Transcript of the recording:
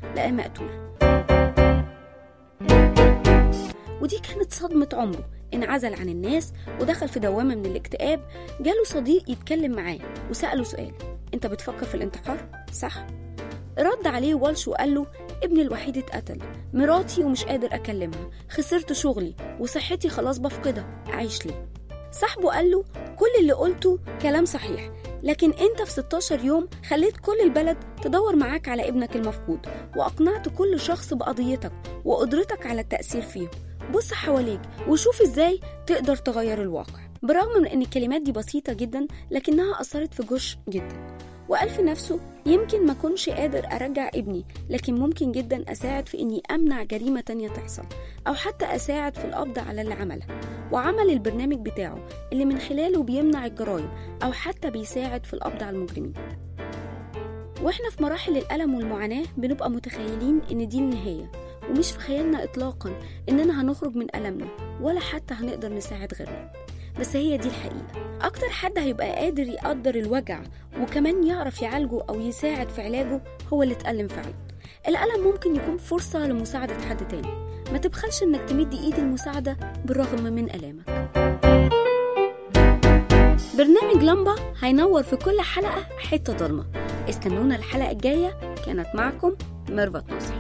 لقاه مقتول ودي كانت صدمة عمره انعزل عن الناس ودخل في دوامة من الاكتئاب جاله صديق يتكلم معاه وسأله سؤال انت بتفكر في الانتحار؟ صح؟ رد عليه والش وقال له ابني الوحيد اتقتل مراتي ومش قادر اكلمها خسرت شغلي وصحتي خلاص بفقدها اعيش ليه صاحبه قال له كل اللي قلته كلام صحيح لكن انت في 16 يوم خليت كل البلد تدور معاك على ابنك المفقود واقنعت كل شخص بقضيتك وقدرتك على التأثير فيهم بص حواليك وشوف ازاي تقدر تغير الواقع برغم من ان الكلمات دي بسيطة جدا لكنها أثرت في جوش جدا وقال في نفسه يمكن ما كنش قادر أرجع ابني لكن ممكن جدا أساعد في إني أمنع جريمة تانية تحصل أو حتى أساعد في القبض على اللي عملها وعمل البرنامج بتاعه اللي من خلاله بيمنع الجرائم أو حتى بيساعد في القبض على المجرمين واحنا في مراحل الألم والمعاناة بنبقى متخيلين إن دي النهاية ومش في خيالنا إطلاقا إننا هنخرج من ألمنا ولا حتى هنقدر نساعد غيرنا بس هي دي الحقيقة أكتر حد هيبقى قادر يقدر الوجع وكمان يعرف يعالجه أو يساعد في علاجه هو اللي اتألم فعلا الألم ممكن يكون فرصة لمساعدة حد تاني ما تبخلش إنك تمد إيد المساعدة بالرغم من ألامك برنامج لمبة هينور في كل حلقة حتة ضلمة استنونا الحلقة الجاية كانت معكم ميرفت نصر